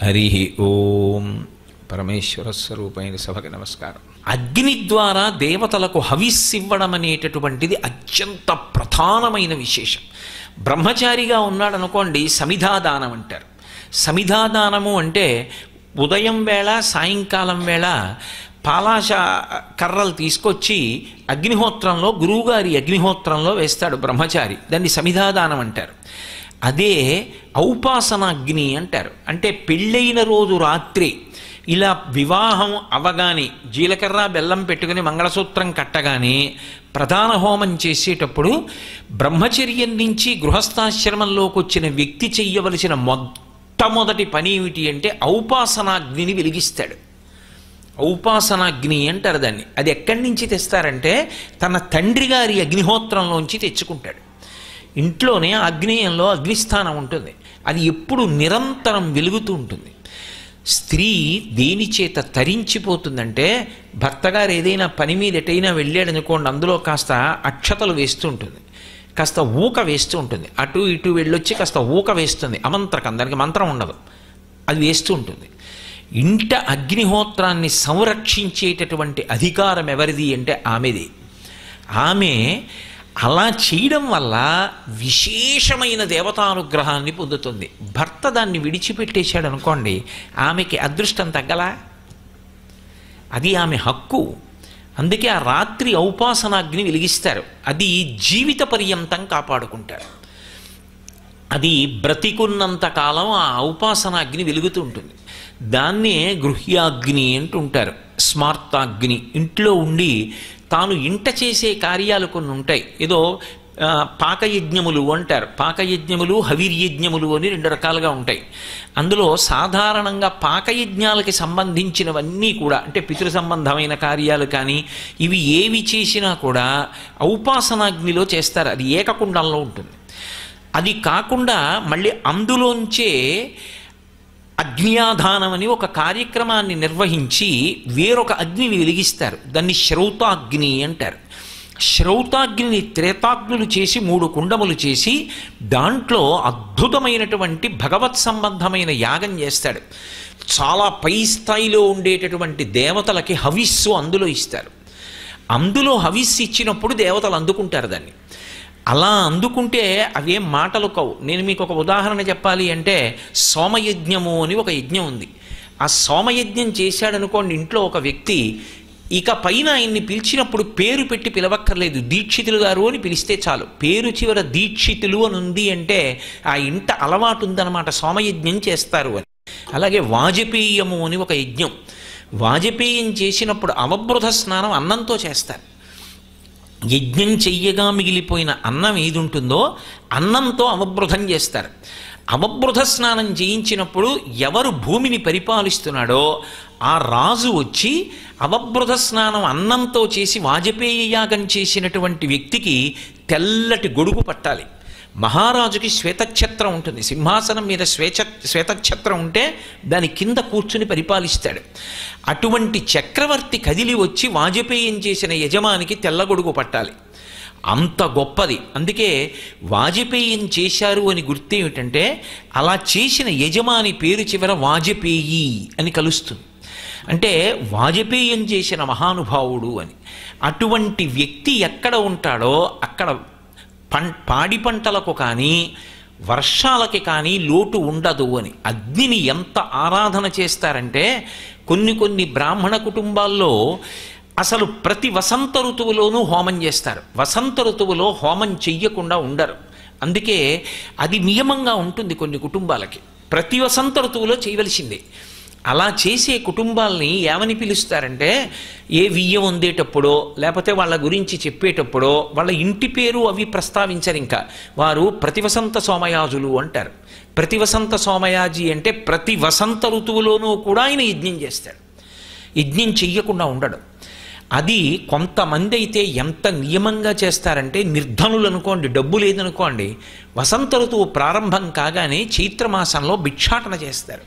హరి ఓం పరమేశ్వర స్వరూపైన సభకి నమస్కారం అగ్ని ద్వారా దేవతలకు హవిస్సివ్వడం అనేటటువంటిది అత్యంత ప్రధానమైన విశేషం బ్రహ్మచారిగా ఉన్నాడనుకోండి సమిధాదానం అంటారు సమిధాదానము అంటే ఉదయం వేళ సాయంకాలం వేళ పాలాశ కర్రలు తీసుకొచ్చి అగ్నిహోత్రంలో గురువుగారి అగ్నిహోత్రంలో వేస్తాడు బ్రహ్మచారి దాన్ని సమిధాదానం అంటారు అదే ఔపాసనాగ్ని అంటారు అంటే పెళ్ళైన రోజు రాత్రి ఇలా వివాహం అవగానే జీలకర్ర బెల్లం పెట్టుకుని మంగళసూత్రం కట్టగానే ప్రధాన హోమం చేసేటప్పుడు బ్రహ్మచర్యం నుంచి గృహస్థాశ్రమంలోకి వచ్చిన వ్యక్తి చెయ్యవలసిన మొట్టమొదటి పని ఏమిటి అంటే ఔపాసనాగ్నిని వెలిగిస్తాడు ఔపాసనాగ్ని అంటారు దాన్ని అది ఎక్కడి నుంచి తెస్తారంటే తన తండ్రి గారి అగ్నిహోత్రంలోంచి తెచ్చుకుంటాడు ఇంట్లోనే అగ్నేయంలో అగ్నిస్థానం ఉంటుంది అది ఎప్పుడు నిరంతరం వెలుగుతూ ఉంటుంది స్త్రీ దేని చేత తరించిపోతుందంటే భర్త గారు ఏదైనా పని మీద ఎటైనా వెళ్ళాడనుకోండి అందులో కాస్త అక్షతలు వేస్తూ ఉంటుంది కాస్త ఊక వేస్తూ ఉంటుంది అటు ఇటు వెళ్ళొచ్చి కాస్త ఊక వేస్తుంది అమంత్రకం దానికి మంత్రం ఉండదు అది వేస్తూ ఉంటుంది ఇంట అగ్నిహోత్రాన్ని సంరక్షించేటటువంటి అధికారం ఎవరిది అంటే ఆమెది ఆమె అలా చేయడం వల్ల విశేషమైన దేవతానుగ్రహాన్ని పొందుతుంది భర్త దాన్ని విడిచిపెట్టేశాడు అనుకోండి ఆమెకి అదృష్టం తగ్గలా అది ఆమె హక్కు అందుకే ఆ రాత్రి ఔపాసనాగ్ని వెలిగిస్తారు అది జీవిత పర్యంతం కాపాడుకుంటారు అది బ్రతికున్నంత కాలం ఆ ఉపాసనాగ్ని వెలుగుతూ ఉంటుంది దాన్నే గృహ్యాగ్ని అంటుంటారు స్మార్తాగ్ని ఇంట్లో ఉండి తాను ఇంట చేసే కార్యాలు కొన్ని ఉంటాయి ఏదో ఆ, పాకయజ్ఞములు అంటారు పాకయజ్ఞములు హవిర్యజ్ఞములు అని రెండు రకాలుగా ఉంటాయి అందులో సాధారణంగా పాకయజ్ఞాలకి సంబంధించినవన్నీ కూడా అంటే పితృ సంబంధమైన కార్యాలు కానీ ఇవి ఏవి చేసినా కూడా ఔపాసనాగ్నిలో చేస్తారు అది ఏకకుండంలో ఉంటుంది అది కాకుండా మళ్ళీ అందులోంచే అగ్నియాధానం అని ఒక కార్యక్రమాన్ని నిర్వహించి వేరొక అగ్నిని వెలిగిస్తారు దాన్ని శ్రౌతాగ్ని అంటారు శ్రౌతాగ్నిని త్రేతాగ్నులు చేసి మూడు కుండములు చేసి దాంట్లో అద్భుతమైనటువంటి భగవత్ సంబంధమైన యాగం చేస్తాడు చాలా పై స్థాయిలో ఉండేటటువంటి దేవతలకి హవిస్సు అందులో ఇస్తారు అందులో హవిస్సు ఇచ్చినప్పుడు దేవతలు అందుకుంటారు దాన్ని అలా అందుకుంటే అవేం మాటలు కావు నేను మీకు ఒక ఉదాహరణ చెప్పాలి అంటే సోమయజ్ఞము అని ఒక యజ్ఞం ఉంది ఆ సోమయజ్ఞం చేశాడనుకోండి ఇంట్లో ఒక వ్యక్తి ఇక పైన ఆయన్ని పిలిచినప్పుడు పేరు పెట్టి పిలవక్కర్లేదు దీక్షితులు గారు అని పిలిస్తే చాలు పేరు చివర దీక్షితులు అని ఉంది అంటే ఆ ఇంట అలవాటు ఉందన్నమాట సోమయజ్ఞం చేస్తారు అని అలాగే వాజపేయము అని ఒక యజ్ఞం వాజపేయం చేసినప్పుడు అవబృధ స్నానం అన్నంతో చేస్తారు యజ్ఞం చెయ్యగా మిగిలిపోయిన అన్నం ఏది ఉంటుందో అన్నంతో అవబృధం చేస్తారు అవబృధ స్నానం చేయించినప్పుడు ఎవరు భూమిని పరిపాలిస్తున్నాడో ఆ రాజు వచ్చి అవబృధ స్నానం అన్నంతో చేసి వాజపేయ యాగం చేసినటువంటి వ్యక్తికి తెల్లటి గొడుగు పట్టాలి మహారాజుకి శ్వేతఛత్రం ఉంటుంది సింహాసనం మీద శ్వేత శ్వేతఛత్రం ఉంటే దాని కింద కూర్చుని పరిపాలిస్తాడు అటువంటి చక్రవర్తి కదిలి వచ్చి వాజపేయం చేసిన యజమానికి తెల్లగొడుగు పట్టాలి అంత గొప్పది అందుకే వాజపేయం చేశారు అని గుర్తేమిటంటే అలా చేసిన యజమాని పేరు చివర వాజపేయి అని కలుస్తుంది అంటే వాజపేయం చేసిన మహానుభావుడు అని అటువంటి వ్యక్తి ఎక్కడ ఉంటాడో అక్కడ పం పాడి పంటలకు కానీ వర్షాలకి కానీ లోటు ఉండదు అని అగ్నిని ఎంత ఆరాధన చేస్తారంటే కొన్ని కొన్ని బ్రాహ్మణ కుటుంబాల్లో అసలు ప్రతి వసంత ఋతువులోనూ హోమం చేస్తారు వసంత ఋతువులో హోమం చెయ్యకుండా ఉండరు అందుకే అది నియమంగా ఉంటుంది కొన్ని కుటుంబాలకి ప్రతి వసంత ఋతువులో చేయవలసిందే అలా చేసే కుటుంబాలని ఏమని పిలుస్తారంటే ఏ వియ్యం వందేటప్పుడో లేకపోతే వాళ్ళ గురించి చెప్పేటప్పుడో వాళ్ళ ఇంటి పేరు అవి ప్రస్తావించరు ఇంకా వారు ప్రతివసంత సోమయాజులు అంటారు ప్రతివసంత సోమయాజి అంటే ప్రతి వసంత ఋతువులోనూ కూడా ఆయన యజ్ఞం చేస్తాడు యజ్ఞం చెయ్యకుండా ఉండడు అది కొంతమంది అయితే ఎంత నియమంగా చేస్తారంటే నిర్ధనులు అనుకోండి డబ్బు లేదనుకోండి వసంత ఋతువు ప్రారంభం కాగానే చైత్రమాసంలో భిక్షాటన చేస్తారు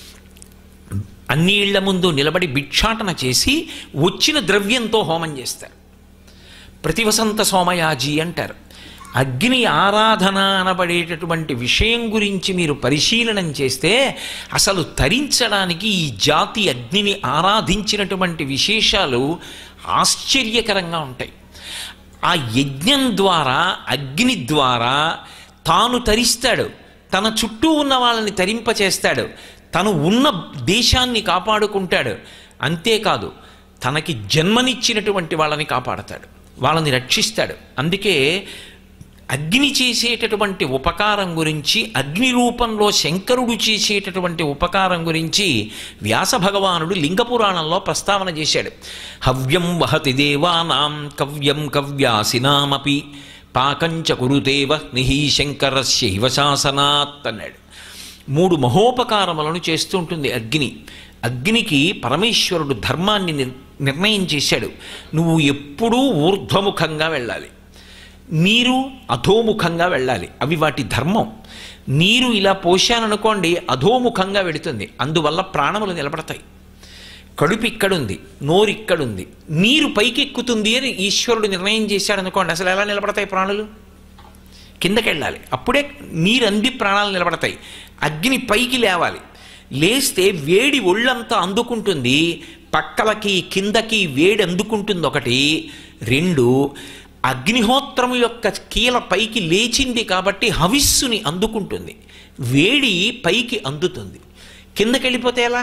అన్ని ఇళ్ల ముందు నిలబడి భిక్షాటన చేసి వచ్చిన ద్రవ్యంతో హోమం చేస్తారు ప్రతి వసంత సోమయాజి అంటారు అగ్ని ఆరాధన అనబడేటటువంటి విషయం గురించి మీరు పరిశీలనం చేస్తే అసలు తరించడానికి ఈ జాతి అగ్నిని ఆరాధించినటువంటి విశేషాలు ఆశ్చర్యకరంగా ఉంటాయి ఆ యజ్ఞం ద్వారా అగ్ని ద్వారా తాను తరిస్తాడు తన చుట్టూ ఉన్న వాళ్ళని తరింపచేస్తాడు తను ఉన్న దేశాన్ని కాపాడుకుంటాడు అంతేకాదు తనకి జన్మనిచ్చినటువంటి వాళ్ళని కాపాడతాడు వాళ్ళని రక్షిస్తాడు అందుకే అగ్ని చేసేటటువంటి ఉపకారం గురించి అగ్ని రూపంలో శంకరుడు చేసేటటువంటి ఉపకారం గురించి వ్యాస భగవానుడు లింగ పురాణంలో ప్రస్తావన చేశాడు హవ్యం వహతి దేవానాం కవ్యం కవ్యాసినామపి పాకంచ కురుదేవ నిహీ శంకరస్యైవ శాసనాత్ అన్నాడు మూడు మహోపకారములను చేస్తూ ఉంటుంది అగ్ని అగ్నికి పరమేశ్వరుడు ధర్మాన్ని నిర్ నిర్ణయం చేశాడు నువ్వు ఎప్పుడూ ఊర్ధ్వముఖంగా వెళ్ళాలి నీరు అధోముఖంగా వెళ్ళాలి అవి వాటి ధర్మం నీరు ఇలా పోశాననుకోండి అధోముఖంగా వెడుతుంది అందువల్ల ప్రాణములు నిలబడతాయి కడుపు ఇక్కడుంది నోరు ఇక్కడుంది నీరు పైకి ఎక్కుతుంది అని ఈశ్వరుడు నిర్ణయం చేశాడనుకోండి అసలు ఎలా నిలబడతాయి ప్రాణులు కిందకి వెళ్ళాలి అప్పుడే నీరు అంది ప్రాణాలు నిలబడతాయి అగ్ని పైకి లేవాలి లేస్తే వేడి ఒళ్ళంతా అందుకుంటుంది పక్కలకి కిందకి వేడి అందుకుంటుంది ఒకటి రెండు అగ్నిహోత్రము యొక్క కీల పైకి లేచింది కాబట్టి హవిస్సుని అందుకుంటుంది వేడి పైకి అందుతుంది కిందకి వెళ్ళిపోతే ఎలా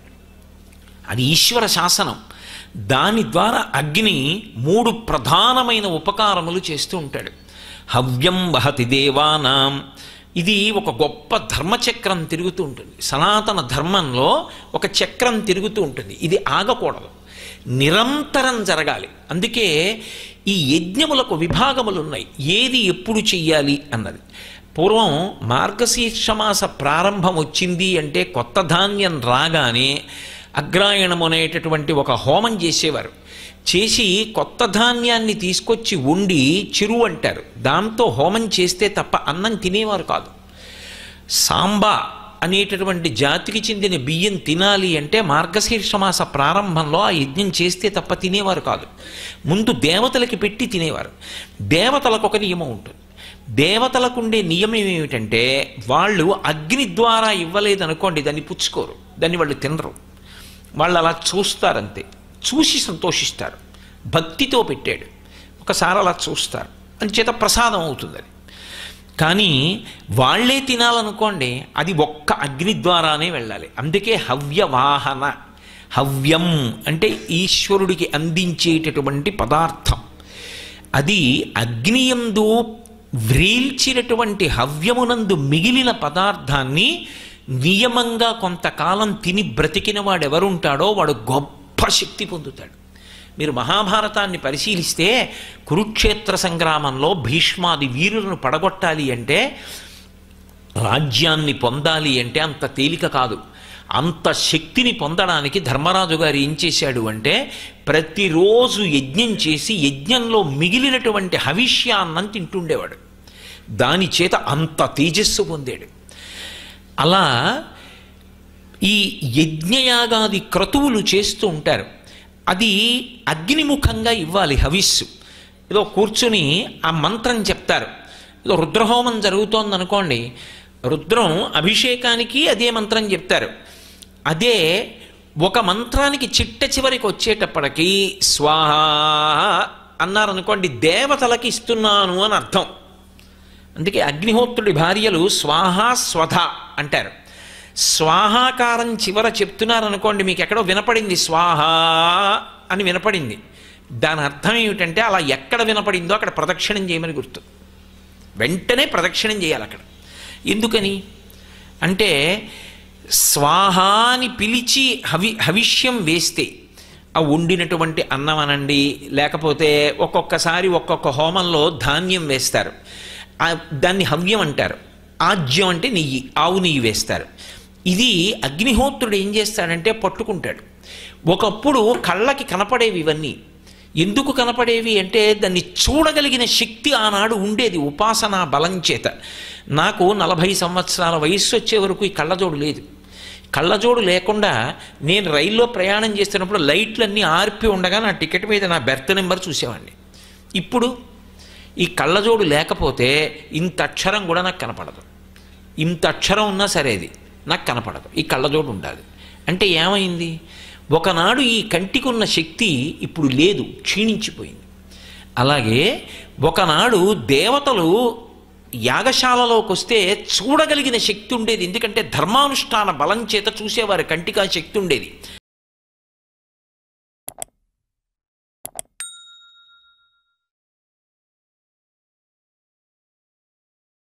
అది ఈశ్వర శాసనం దాని ద్వారా అగ్ని మూడు ప్రధానమైన ఉపకారములు చేస్తూ ఉంటాడు హవ్యం వహతి దేవానాం ఇది ఒక గొప్ప ధర్మచక్రం తిరుగుతూ ఉంటుంది సనాతన ధర్మంలో ఒక చక్రం తిరుగుతూ ఉంటుంది ఇది ఆగకూడదు నిరంతరం జరగాలి అందుకే ఈ యజ్ఞములకు విభాగములు ఉన్నాయి ఏది ఎప్పుడు చెయ్యాలి అన్నది పూర్వం మార్గశీర్షమాస ప్రారంభం వచ్చింది అంటే కొత్త ధాన్యం రాగానే అగ్రాయణం అనేటటువంటి ఒక హోమం చేసేవారు చేసి కొత్త ధాన్యాన్ని తీసుకొచ్చి వండి చిరు అంటారు దాంతో హోమం చేస్తే తప్ప అన్నం తినేవారు కాదు సాంబా అనేటటువంటి జాతికి చెందిన బియ్యం తినాలి అంటే మార్గశీర్షమాస ప్రారంభంలో ఆ యజ్ఞం చేస్తే తప్ప తినేవారు కాదు ముందు దేవతలకి పెట్టి తినేవారు దేవతలకు ఒక నియమం ఉంటుంది దేవతలకు ఉండే నియమం ఏమిటంటే వాళ్ళు అగ్ని ద్వారా ఇవ్వలేదనుకోండి దాన్ని పుచ్చుకోరు దాన్ని వాళ్ళు తినరు వాళ్ళు అలా చూస్తారంతే చూసి సంతోషిస్తారు భక్తితో పెట్టాడు ఒకసారి అలా చూస్తారు అంచేత ప్రసాదం అవుతుంది అది కానీ వాళ్ళే తినాలనుకోండి అది ఒక్క అగ్ని ద్వారానే వెళ్ళాలి అందుకే హవ్యవాహన హవ్యం అంటే ఈశ్వరుడికి అందించేటటువంటి పదార్థం అది అగ్నియందు వ్రీల్చినటువంటి హవ్యమునందు మిగిలిన పదార్థాన్ని నియమంగా కొంతకాలం తిని బ్రతికిన వాడు ఎవరుంటాడో వాడు గొప్ప శక్తి పొందుతాడు మీరు మహాభారతాన్ని పరిశీలిస్తే కురుక్షేత్ర సంగ్రామంలో భీష్మాది వీరులను పడగొట్టాలి అంటే రాజ్యాన్ని పొందాలి అంటే అంత తేలిక కాదు అంత శక్తిని పొందడానికి ధర్మరాజు గారు ఏం చేశాడు అంటే ప్రతిరోజు యజ్ఞం చేసి యజ్ఞంలో మిగిలినటువంటి హవిష్యాన్నం తింటుండేవాడు దాని చేత అంత తేజస్సు పొందాడు అలా ఈ యజ్ఞయాగాది క్రతువులు చేస్తూ ఉంటారు అది అగ్నిముఖంగా ఇవ్వాలి హవిస్సు ఏదో కూర్చుని ఆ మంత్రం చెప్తారు ఏదో రుద్రహోమం జరుగుతోందనుకోండి రుద్రం అభిషేకానికి అదే మంత్రం చెప్తారు అదే ఒక మంత్రానికి చిట్ట చివరికి వచ్చేటప్పటికి స్వాహ అన్నారనుకోండి దేవతలకి ఇస్తున్నాను అని అర్థం అందుకే అగ్నిహోత్రుడి భార్యలు స్వాహ స్వధ అంటారు స్వాహాకారం చివర చెప్తున్నారనుకోండి మీకు ఎక్కడో వినపడింది స్వాహ అని వినపడింది దాని అర్థం ఏమిటంటే అలా ఎక్కడ వినపడిందో అక్కడ ప్రదక్షిణం చేయమని గుర్తు వెంటనే ప్రదక్షిణం చేయాలి అక్కడ ఎందుకని అంటే స్వాహాని పిలిచి హవి హవిష్యం వేస్తే ఆ వండినటువంటి అన్నం అనండి లేకపోతే ఒక్కొక్కసారి ఒక్కొక్క హోమంలో ధాన్యం వేస్తారు ఆ దాన్ని హవ్యం అంటారు ఆజ్యం అంటే నెయ్యి ఆవు నెయ్యి వేస్తారు ఇది అగ్నిహోత్రుడు ఏం చేస్తాడంటే పట్టుకుంటాడు ఒకప్పుడు కళ్ళకి కనపడేవి ఇవన్నీ ఎందుకు కనపడేవి అంటే దాన్ని చూడగలిగిన శక్తి ఆనాడు ఉండేది ఉపాసనా బలం చేత నాకు నలభై సంవత్సరాల వయస్సు వచ్చే వరకు ఈ కళ్ళజోడు లేదు కళ్ళజోడు లేకుండా నేను రైల్లో ప్రయాణం చేస్తున్నప్పుడు లైట్లన్నీ ఆర్పి ఉండగా నా టికెట్ మీద నా బెర్త్ నెంబర్ చూసేవాడిని ఇప్పుడు ఈ కళ్ళజోడు లేకపోతే ఇంత అక్షరం కూడా నాకు కనపడదు ఇంత అక్షరం ఉన్నా సరేది నాకు కనపడదు ఈ కళ్ళజోడు ఉండాలి అంటే ఏమైంది ఒకనాడు ఈ కంటికి ఉన్న శక్తి ఇప్పుడు లేదు క్షీణించిపోయింది అలాగే ఒకనాడు దేవతలు యాగశాలలోకి వస్తే చూడగలిగిన శక్తి ఉండేది ఎందుకంటే ధర్మానుష్ఠాన బలం చేత చూసేవారు కంటికి ఆ శక్తి ఉండేది